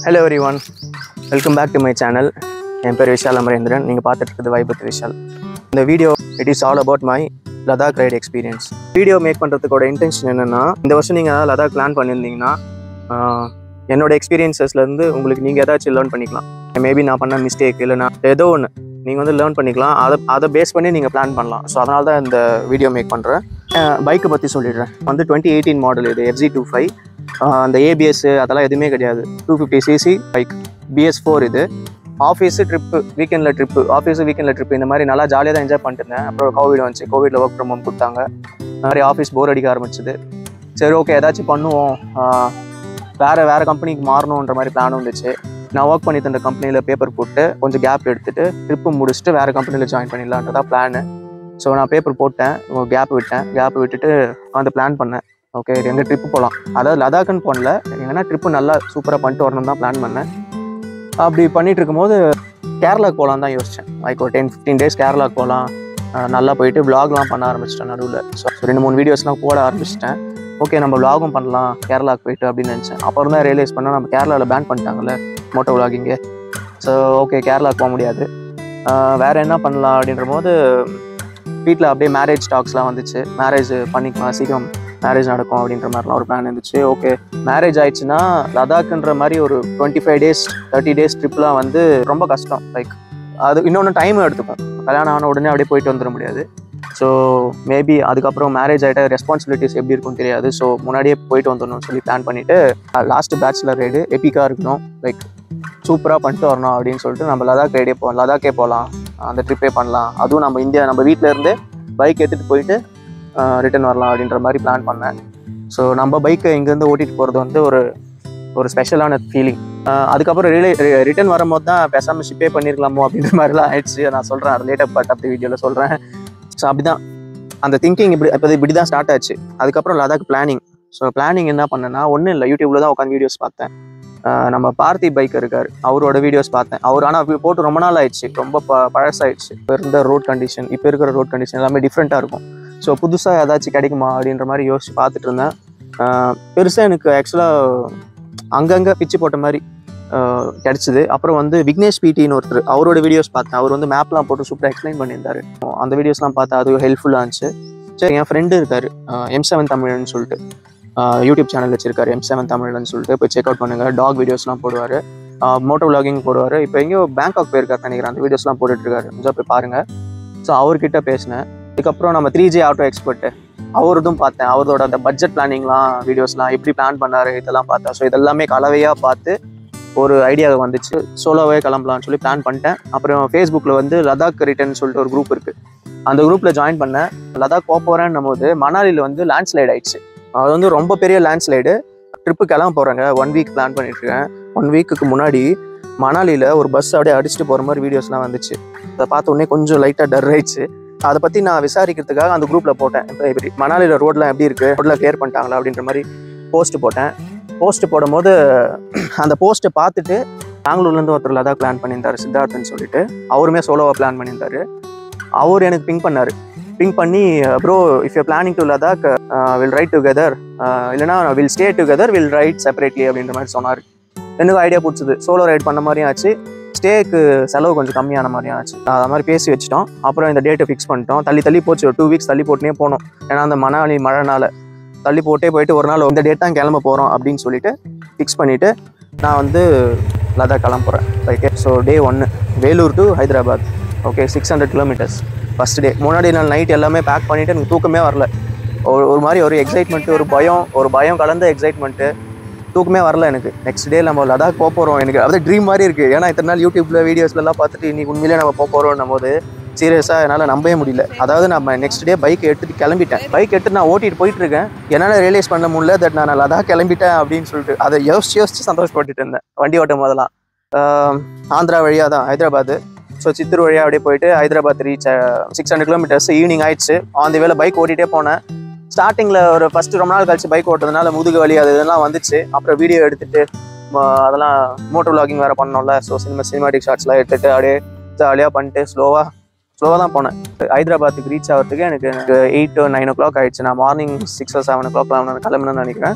hello everyone welcome back to my channel என் பேர் விஷால் அமரேந்திரன் நீங்கள் பார்த்துட்டு இருக்குது வைபத் விஷால் இந்த video it is all about my Ladakh ride experience video make பண்ணுறதுக்கோட இன்டென்ஷன் என்னென்னா இந்த வருஷம் நீங்கள் ஏதாவது லதாக் பிளான் பண்ணியிருந்தீங்கன்னா ஆஹ், என்னோட எக்ஸ்பீரியன்சஸ்லேருந்து உங்களுக்கு நீங்கள் ஏதாச்சும் லேர்ன் பண்ணிக்கலாம் மேபி நான் பண்ண மிஸ்டேக் இல்லைனா ஏதோ ஒன்று நீங்கள் வந்து லேர்ன் பண்ணிக்கலாம் அதை அதை பேஸ் பண்ணி நீங்கள் பிளான் பண்ணலாம் ஸோ அதனால தான் இந்த வீடியோ மேக் பண்ணுறேன் பைக்கை பற்றி சொல்லிடுறேன் வந்து டுவெண்ட்டி எயிட்டீன் மாடல் இது எஃப்ஜி டூ ஃபைவ் அந்த ஏபிஎஸ் அதெல்லாம் எதுவுமே கிடையாது two fifty C C bike B S four இது ஆஃபீஸு ட்ரிப்பு வீக்கெண்டில் ட்ரிப்பு ஆஃபீஸு வீக்கெண்டில் ட்ரிப்பு இந்த மாதிரி நல்லா ஜாலியாக தான் என்ஜாய் பண்ணிட்டு இருந்தேன் அப்புறம் கோவிட் வந்துச்சு கோவிட்ல ஒர்க் ஃப்ரம் ஹோம் கொடுத்தாங்க இந்த மாதிரி ஆஃபீஸ் போர் அடிக்க ஆரம்பிச்சது சரி ஓகே ஏதாச்சும் பண்ணுவோம் ஆஹ் வேறு வேறு கம்பெனிக்கு மாறணுன்ற மாதிரி பிளான் வந்துச்சு நான் ஒர்க் பண்ணிட்டு இருந்த கம்பெனியில் பேப்பர் போட்டு கொஞ்சம் கேப் எடுத்துட்டு ட்ரிப்பு முடிச்சுட்டு வேறு கம்பெனியில் ஜாயின் பண்ணிடலான்றதா பிளானு ஸோ நான் பேப்பர் போட்டேன் கேப் விட்டேன் கேப் விட்டுட்டு வந்து பிளான் பண்ணேன் ஓகே எங்கே ட்ரிப்பு போகலாம் அதாவது லதாக்குன்னு போனல எங்கன்னா ட்ரிப்பு நல்லா சூப்பராக பண்ணிட்டு வரணும் தான் பிளான் பண்ணேன் அப்படி பண்ணிட்டு இருக்கும்போது கேரளாக்கு போகலாம் தான் யோசித்தேன் லைக் ஒரு டென் ஃபிஃப்டீன் டேஸ் கேரளாக்கு போகலாம் அஹ் நல்லா போயிட்டு vlogலாம் பண்ண ஆரம்பிச்சிட்டேன் நடுவில் ஸோ ரெண்டு மூணு வீடியோஸ்லாம் போட ஆரம்பிச்சிட்டேன் ஓகே நம்ம vlogகும் பண்ணலாம் கேரளாக்கு போயிட்டு அப்படின்னு நினச்சேன் அப்புறம் தான் ரியலைஸ் பண்ணால் நம்ம கேரளாவில் பேன் பண்ணிட்டாங்கல்ல மோட்டோ vlogging ஸோ ஓகே கேரளாக்கு போக முடியாது அஹ் வேற என்ன பண்ணலாம் அப்படின்ற போது வீட்டில் அப்படியே மேரேஜ் டாக்ஸ்லாம் வந்துச்சு மேரேஜ் பண்ணிக்கலாம் சீக்கிரம் மேரேஜ் நடக்கும் அப்படின்ற மாதிரிலாம் ஒரு பிளான் இருந்துச்சு ஓகே மேரேஜ் ஆயிடுச்சுன்னா லதாக்குன்ற மாதிரி ஒரு twenty five days thirty days ட்ரிப்லாம் வந்து ரொம்ப கஷ்டம் லைக் அது இன்னொன்று டைம் எடுத்துக்கும் கல்யாணம் ஆன உடனே அப்படியே போயிட்டு வந்துட முடியாது ஸோ மேபி அதுக்கப்புறம் மேரேஜ் ஆகிட்ட ரெஸ்பான்சிபிலிட்டிஸ் எப்படி இருக்கும்னு தெரியாது ஸோ முன்னாடியே போயிட்டு வந்துடணும்னு சொல்லி பிளான் பண்ணிட்டு லாஸ்ட் பேச்சுலர் ரைடு எப்பிக்காக இருக்கணும் லைக் சூப்பராக பண்ணிட்டு வரணும் அப்படின்னு சொல்லிட்டு நம்ம லதாக் ரைடே போ லதாக்கே போகலாம் அந்த ட்ரிப்பே பண்ணலாம் அதுவும் நம்ம இந்தியா நம்ம வீட்டில் இருந்தே பைக் எடுத்துகிட்டு போயிட்டு ரிட்டர்ன் வரலாம் அப்படின்ற மாதிரி பிளான் பண்ணேன் ஸோ நம்ம பைக்கை இங்கேருந்து ஓட்டிகிட்டு போகிறது வந்து ஒரு ஒரு ஸ்பெஷலான ஃபீலிங் அதுக்கப்புறம் ரிலே ரிட்டர்ன் வரும்போது தான் பேசாமல் ஷிப்பே பண்ணியிருக்கலாமோ அப்படின்ற மாதிரிலாம் ஆயிடுச்சு நான் சொல்கிறேன் அது லேட்டப் பார்ட் அப்படி வீடியோவில் சொல்கிறேன் ஸோ அப்படிதான் அந்த திங்கிங் இப்படி இப்போ இப்படி தான் ஸ்டார்ட் ஆச்சு அதுக்கப்புறம் லதாக் பிளானிங் ஸோ பிளானிங் என்ன பண்ணேன்னா ஒன்றும் இல்லை யூடியூப்ல தான் உட்காந்து வீடியோஸ் பார்த்தேன் ஆஹ் நம்ம பார்த்தி பைக் இருக்கார் அவரோட வீடியோஸ் பார்த்தேன் அவர் ஆனால் போட்டு ரொம்ப நாள் ஆயிடுச்சு ரொம்ப ப பழசாயிடுச்சு இப்போ இருந்த ரோட் கண்டிஷன் இப்போ இருக்கிற ரோட் கண்டிஷன் எல்லாமே டிஃப்ரெண்ட்டாக இருக்கும் ஸோ புதுசாக ஏதாச்சும் கிடைக்குமா அப்படின்ற மாதிரி யோசிச்சு பார்த்துட்டு இருந்தேன் பெருசாக எனக்கு ஆக்சுவலாக அங்கங்கே பிச்சு போட்ட மாதிரி ஆஹ் கிடைச்சிது அப்புறம் வந்து விக்னேஷ் பிடின்னு ஒருத்தர் அவரோட வீடியோஸ் பார்த்தேன் அவர் வந்து மேப்லாம் போட்டு சூப்பராக எக்ஸ்பிளைன் பண்ணியிருந்தாரு அந்த வீடியோஸ்லாம் பார்த்தா அது ஹெல்ப்ஃபுல்லாக இருந்துச்சு சரி என் ஃப்ரெண்டு இருக்காரு எம் செவன் தமிழ்னு சொல்லிட்டு யூடியூப் சேனல் வச்சிருக்காரு எம் செவன் தமிழ்னு சொல்லிட்டு போய் செக் அவுட் பண்ணுங்க டாக் வீடியோஸ்லாம் போடுவார் மோட்டோ vlogging போடுவார் இப்போ எங்கேயோ பேங்காக் போயிருக்காரு நினைக்கிறேன் அந்த வீடியோஸ்லாம் போட்டுட்டு இருக்காரு கொஞ்சம் போய் பாருங்க ஸோ அவர்கிட்ட பேசினேன் அதுக்கப்புறம் நம்ம த்ரீ ஜி ஆட்டோ எக்ஸ்பர்ட் அவரதும் பார்த்தேன் அவரோட அந்த பட்ஜெட் பிளானிங்லாம் வீடியோஸ்லாம் எப்படி பிளான் பண்ணாரு இதெல்லாம் பார்த்தேன் ஸோ இதெல்லாமே கலவையாக பார்த்து ஒரு ஐடியா வந்துச்சு சோலோவே கிளம்பலாம்னு சொல்லி பிளான் பண்ணிட்டேன் அப்புறம் ஃபேஸ்புக்கில் வந்து லதாக் ரிட்டர்ன் சொல்லிட்டு ஒரு குரூப் இருக்குது அந்த குரூப்பில் ஜாயின் பண்ணேன் லதாக் போக போகிறேன்னும் போது மணாலியில் வந்து லேண்ட்ஸ்லைட் ஆயிடுச்சு அது வந்து ரொம்ப பெரிய லேண்ட்ஸ்லைடு ட்ரிப்பு கிளம்ப போகிறாங்க ஒன் வீக் பிளான் பண்ணிட்டு இருக்கேன் ஒன் வீக்குக்கு முன்னாடி மணாலியில் ஒரு பஸ் அப்படியே அடிச்சுட்டு போகிற மாதிரி வீடியோஸ்லாம் வந்துச்சு அதை பார்த்த உடனே கொஞ்சம் லைட்டாக டர் ஆயிடுச்சு அதை பற்றி நான் விசாரிக்கிறதுக்காக அந்த குரூப்பில் போட்டேன் இப்போ இப்படி மணாலியில் ரோட்லாம் எப்படி இருக்குது ரோட்டில் கிளியர் பண்ணிட்டாங்களா அப்படின்ற மாதிரி போஸ்ட் போட்டேன் போஸ்ட் போடும்போது அந்த போஸ்ட்டை பார்த்துட்டு பெங்களூர்லேருந்து ஒருத்தர் லதாக் பிளான் பண்ணியிருந்தாரு சித்தார்த்தன் சொல்லிட்டு அவருமே சோலோவாக பிளான் பண்ணியிருந்தாரு அவர் எனக்கு பிங்க் பண்ணார் பிங்க் பண்ணி bro if you planning to Ladakh will ride together இல்லைனா will stay together will ride separately அப்படின்ற மாதிரி சொன்னார் எனக்கு ஐடியா பிடிச்சது சோலோ ரைட் பண்ண மாதிரியும் ஆச்சு ஸ்டேக்கு செலவு கொஞ்சம் கம்மியான மாதிரியும் ஆச்சு அது மாதிரி பேசி வச்சிட்டோம் அப்புறம் இந்த டேட்டை ஃபிக்ஸ் பண்ணிட்டோம் தள்ளி தள்ளி போச்சு ஒரு டூ வீக்ஸ் தள்ளி போட்டுனே போனோம் ஏன்னா அந்த மணாலி மழைனால தள்ளி போட்டே போயிட்டு ஒரு நாள் இந்த டேட் தான் கிளம்ப போகிறோம் அப்படின்னு சொல்லிட்டு ஃபிக்ஸ் பண்ணிவிட்டு நான் வந்து லதாக் கிளம்புறேன் ஓகே ஸோ டே ஒன்று Vellore to Hyderabad okay six hundred kilometres first day முன்னாடி நாள் நைட் எல்லாமே பேக் பண்ணிவிட்டு எனக்கு தூக்கமே வரல ஒரு ஒரு மாதிரி ஒரு எக்ஸைட்மெண்ட்டு ஒரு பயம் ஒரு பயம் கலந்த எக்ஸைட்மெண்ட்டு தூக்கமே வரல எனக்கு நெக்ஸ்ட் டே நம்ம லடாக் போக போகிறோம் எனக்கு அது ட்ரீம் மாதிரி இருக்குது ஏன்னா இத்தனை நாள் யூடியூப்ல வீடியோஸ்லாம் பார்த்துட்டு இன்னைக்கு உண்மையிலே நம்ம போக போகிறோம் போது சீரியஸாக என்னால் நம்பவே முடியல அதாவது நம்ம நெக்ஸ்ட் டே பைக் எடுத்துட்டு கிளம்பிட்டேன் பைக் எடுத்து நான் ஓட்டிட்டு போயிட்டு இருக்கேன் என்னால் ரியலைஸ் பண்ண முடியல தட் நான் லடாக் கிளம்பிட்டேன் அப்படின்னு சொல்லிட்டு அதை யோசிச்சு யோசிச்சு சந்தோஷப்பட்டுட்டு இருந்தேன் வண்டி ஓட்டும் போதெல்லாம் ஆஹ் ஆந்திரா வழியாக தான் ஹைதராபாத் ஸோ சித்தூர் வழியாக அப்படியே போயிட்டு Hyderabad reach six hundred kilometres evening ஆயிடுச்சு ஆன் தி வேலை பைக் ஓட்டிகிட்டே போனேன் ஸ்டார்டிங்கில் ஒரு ஃபஸ்ட்டு ரொம்ப நாள் கழிச்சு பைக் ஓட்டுறதுனால முதுகு வலி அது இதெல்லாம் வந்துச்சு அப்புறம் வீடியோ எடுத்துட்டு ம, அதெல்லாம் மோட்டர் vlogging வேறு பண்ணோம்ல ஸோ சினிமா சினிமாட்டிக் ஷாட்ஸ்லாம் எடுத்துட்டு அப்படியே ஜாலியாக பண்ணிட்டு ஸ்லோவாக ஸ்லோவாக தான் போனேன் ஹைதராபாத்துக்கு ரீச் ஆகிறதுக்கு எனக்கு எனக்கு எயிட் நைன் ஓ கிளாக் ஆயிடுச்சு நான் morning six or seven o'clock நான் கிளம்பணும்னு நினைக்கிறேன்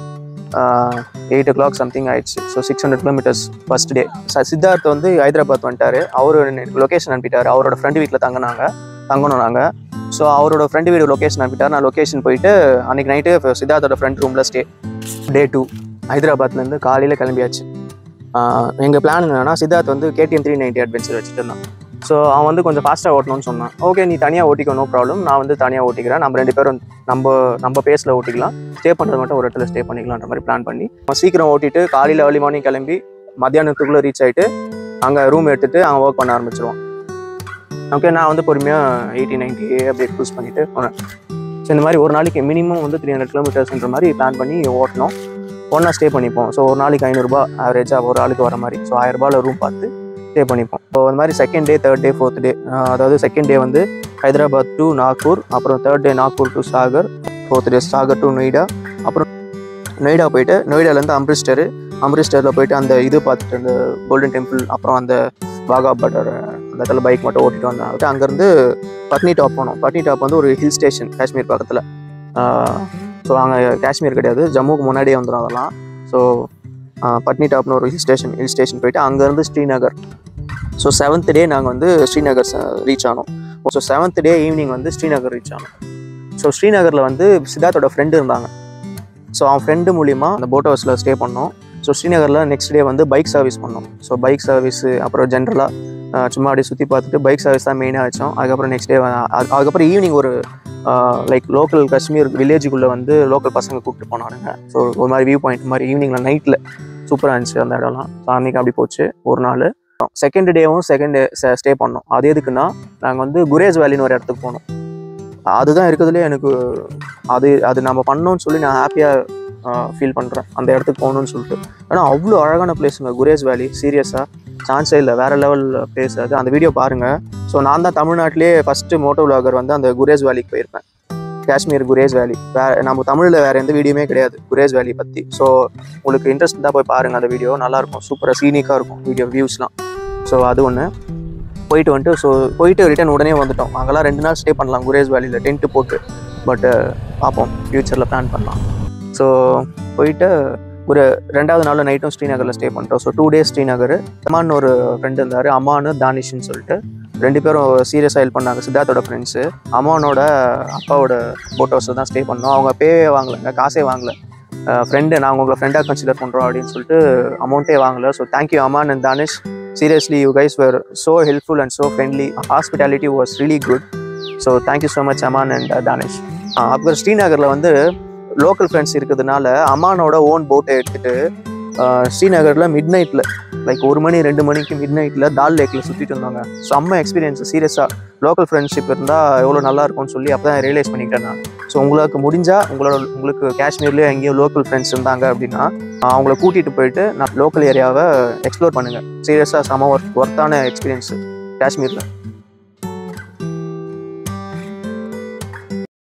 எயிட் ஓ கிளாக் சம்திங் ஆயிடுச்சு so six hundred kilometres first day Siddharth வந்து ஹைதராபாத் வந்துட்டாரு அவரு லொக்கேஷன் அனுப்பிட்டாரு அவரோட ஃப்ரெண்டு வீட்டில் தங்கினாங்க தங்கணும் நாங்கள் ஸோ அவரோட ஃப்ரெண்டு வீடு லொக்கேஷன் அனுப்பிட்டார் நான் லொக்கேஷன் போயிட்டு அன்னைக்கு நைட்டு சித்தார்த்தோட ஃப்ரெண்ட் ரூமில் ஸ்டே டே டூ ஹைதராபாத்லேருந்து காலையில் கிளம்பியாச்சு எங்கள் பிளான் என்னன்னா சித்தார்த் வந்து கேடிஎம் த்ரீ நைன்டி அட்வென்ச்சர் வச்சுட்டு இருந்தான் ஸோ அவன் வந்து கொஞ்சம் ஃபாஸ்ட்டாக ஓட்டணும்னு சொன்னான் ஓகே நீ தனியாக ஓட்டிக்கோ நோ ப்ராப்ளம் நான் வந்து தனியாக ஓட்டிக்கிறேன் நம்ம ரெண்டு பேரும் நம்ம நம்ம பேஸில் ஓட்டிக்கலாம் ஸ்டே பண்ணுறது மட்டும் ஒரு இடத்துல ஸ்டே பண்ணிக்கலான்ற மாதிரி பிளான் பண்ணி அவன் சீக்கிரம் ஓட்டிட்டு காலையில் ஏர்லி மார்னிங் கிளம்பி மத்தியானத்துக்குள்ளே ரீச் ஆகிட்டு அங்கே ரூம் எடுத்துட்டு அவன் ஒர்க் பண்ண ஆரம்பிச்சிருவான் ஓகே நான் வந்து பொறுமையாக எயிட்டி நைன்ட்டி அப்படியே க்ரூஸ் பண்ணிட்டு போனேன் ஸோ இந்த மாதிரி ஒரு நாளைக்கு மினிமம் வந்து த்ரீ ஹண்ட்ரட் கிலோமீட்டர்ஸ்ன்ற மாதிரி பிளான் பண்ணி ஓட்டணும் ஒன்றா ஸ்டே பண்ணிப்போம் ஸோ ஒரு நாளைக்கு ஐநூறுரூபா ஆவரேஜாக ஒரு ஆளுக்கு வர மாதிரி ஸோ ஆயிரரூபாவில் ரூம் பார்த்து ஸ்டே பண்ணிப்போம் ஸோ அந்த மாதிரி second day third day fourth day அதாவது செகண்ட் டே வந்து ஹைதராபாத் டு நாக்பூர் அப்புறம் third day Nagpur to Sagar fourth day Sagar to Noida அப்புறம் நொய்டா போயிட்டு நொய்டாலேருந்து அம்ரிஸ்டர் அம்ரிஸ்டரில் போயிட்டு அந்த இது பார்த்துட்டு அந்த கோல்டன் டெம்பிள் அப்புறம் அந்த வாகா பட்டர் அந்த இடத்துல பைக் மட்டும் ஓட்டிட்டு வந்தாங்க அங்கேருந்து பட்னி டாப் போனோம் பட்னி டாப் வந்து ஒரு ஹில் ஸ்டேஷன் காஷ்மீர் பக்கத்தில் ஸோ அங்கே காஷ்மீர் கிடையாது ஜம்முக்கு முன்னாடியே வந்துடும் அதெல்லாம் ஸோ பட்னி டாப்னு ஒரு ஹில் ஸ்டேஷன் ஹில் ஸ்டேஷன் போயிட்டு அங்கேருந்து ஸ்ரீநகர் ஸோ செவன்த் டே நாங்கள் வந்து ஸ்ரீநகர் ரீச் ஆனோம் ஸோ செவன்த் டே ஈவினிங் வந்து ஸ்ரீநகர் ரீச் ஆனோம் ஸோ ஸ்ரீநகரில் வந்து சித்தார்த்தோட ஃப்ரெண்டு இருந்தாங்க ஸோ அவன் ஃப்ரெண்டு மூலிமா அந்த போட் ஹவுஸில் ஸ்டே பண்ணோம் ஸோ ஸ்ரீநகரில் நெக்ஸ்ட் டே வந்து பைக் சர்வீஸ் பண்ணோம் ஸோ பைக் சர்வீஸு அப்புறம் ஜென்ரலாக சும்மா அப்படியே சுற்றி பார்த்துட்டு பைக் சர்வீஸ் தான் மெயினாக வச்சோம் அதுக்கப்புறம் நெக்ஸ்ட் டே அதுக்கப்புறம் ஈவினிங் ஒரு லைக் லோக்கல் காஷ்மீர் வில்லேஜுக்குள்ளே வந்து லோக்கல் பசங்க கூப்பிட்டு போனானுங்க ஸோ ஒரு மாதிரி வியூ பாயிண்ட் மாதிரி ஈவினிங்கில் நைட்டில் சூப்பராக இருந்துச்சு அந்த இடம்லாம் ஸோ அன்றைக்கி அப்படி போச்சு ஒரு நாள் செகண்ட் டேவும் செகண்ட் டே ஸ்டே பண்ணோம் அது எதுக்குன்னா நாங்கள் வந்து குரேஸ் வேலின்னு ஒரு இடத்துக்கு போனோம் அதுதான் இருக்கிறதுலே எனக்கு அது அது நம்ம பண்ணோம்னு சொல்லி நான் ஹாப்பியாக ஃபீல் பண்ணுறேன் அந்த இடத்துக்கு போகணும்னு சொல்லிட்டு ஏன்னா அவ்வளோ அழகான பிளேஸுங்க குரேஸ் வேலி சீரியஸாக சான்ஸே இல்லை வேறு லெவல் பிளேஸ் அது அந்த வீடியோ பாருங்கள் ஸோ நான் தான் தமிழ்நாட்டிலே ஃபஸ்ட்டு மோட்டோ விலாகர் வந்து அந்த குரேஸ் வேலிக்கு போயிருப்பேன் காஷ்மீர் குரேஸ் வேலி வே நம்ம தமிழில் வேறு எந்த வீடியோமே கிடையாது குரேஸ் வேலி பற்றி ஸோ உங்களுக்கு இன்ட்ரெஸ்ட் தான் போய் பாருங்கள் அந்த வீடியோ நல்லாயிருக்கும் சூப்பராக சீனிக்காக இருக்கும் வீடியோ வியூஸ்லாம் ஸோ அது ஒன்று போயிட்டு வந்துட்டு ஸோ போயிட்டு ரிட்டன் உடனே வந்துட்டோம் அங்கெல்லாம் ரெண்டு நாள் ஸ்டே பண்ணலாம் குரேஸ் வேலியில் டென்ட்டு போட்டு பட்டு பார்ப்போம் ஃப்யூச்சரில் பிளான் பண்ணலாம் ஸோ போயிட்டு ஒரு ரெண்டாவது நாள் நைட்டும் ஸ்ரீநகரில் ஸ்டே பண்ணிட்டோம் ஸோ டூ டேஸ் ஸ்ரீநகர் அம்மான்னு ஒரு ஃப்ரெண்டு இருந்தார் அம்மானு தானிஷ்னு சொல்லிட்டு ரெண்டு பேரும் சீரியஸாக ஹெல்ப் பண்ணாங்க சித்தார்த்தோட ஃப்ரெண்ட்ஸு அம்மானோட அப்பாவோட போட் ஹவுஸில் தான் ஸ்டே பண்ணோம் அவங்க பேவே வாங்கலைங்க காசே வாங்கல ஃப்ரெண்டு நான் உங்களை ஃப்ரெண்டாக கன்சிடர் பண்ணுறோம் அப்படின்னு சொல்லிட்டு அமௌண்ட்டே வாங்கல so thank you Aman and Danish seriously you guys were so helpful and so friendly hospitality was really good so thank you so much Aman and Danish அப்புறம் ஸ்ரீநகரில் வந்து லோக்கல் ஃப்ரெண்ட்ஸ் இருக்கிறதுனால அம்மானோட ஓன் போட்டை எடுத்துகிட்டு ஸ்ரீநகரில் மிட் நைட்டில் லைக் ஒரு மணி ரெண்டு மணிக்கு மிட் நைட்டில் தால் லேக்கில் சுற்றிட்டு இருந்தாங்க செம்ம எக்ஸ்பீரியன்ஸ் சீரியஸாக லோக்கல் ஃப்ரெண்ட்ஷிப் இருந்தால் எவ்வளோ நல்லா இருக்கும்னு சொல்லி அப்போ தான் ரியலைஸ் பண்ணிக்கிட்டேன் நான் ஸோ உங்களுக்கு முடிஞ்சால் உங்களோட உங்களுக்கு காஷ்மீர்லேயே எங்கேயும் லோக்கல் ஃப்ரெண்ட்ஸ் இருந்தாங்க அப்படின்னா அவங்கள கூட்டிகிட்டு போயிட்டு நான் லோக்கல் ஏரியாவை எக்ஸ்ப்ளோர் பண்ணுங்கள் சீரியஸாக செம ஒர்க் ஒர்த்தான எக்ஸ்பீரியன்ஸு காஷ்மீரில்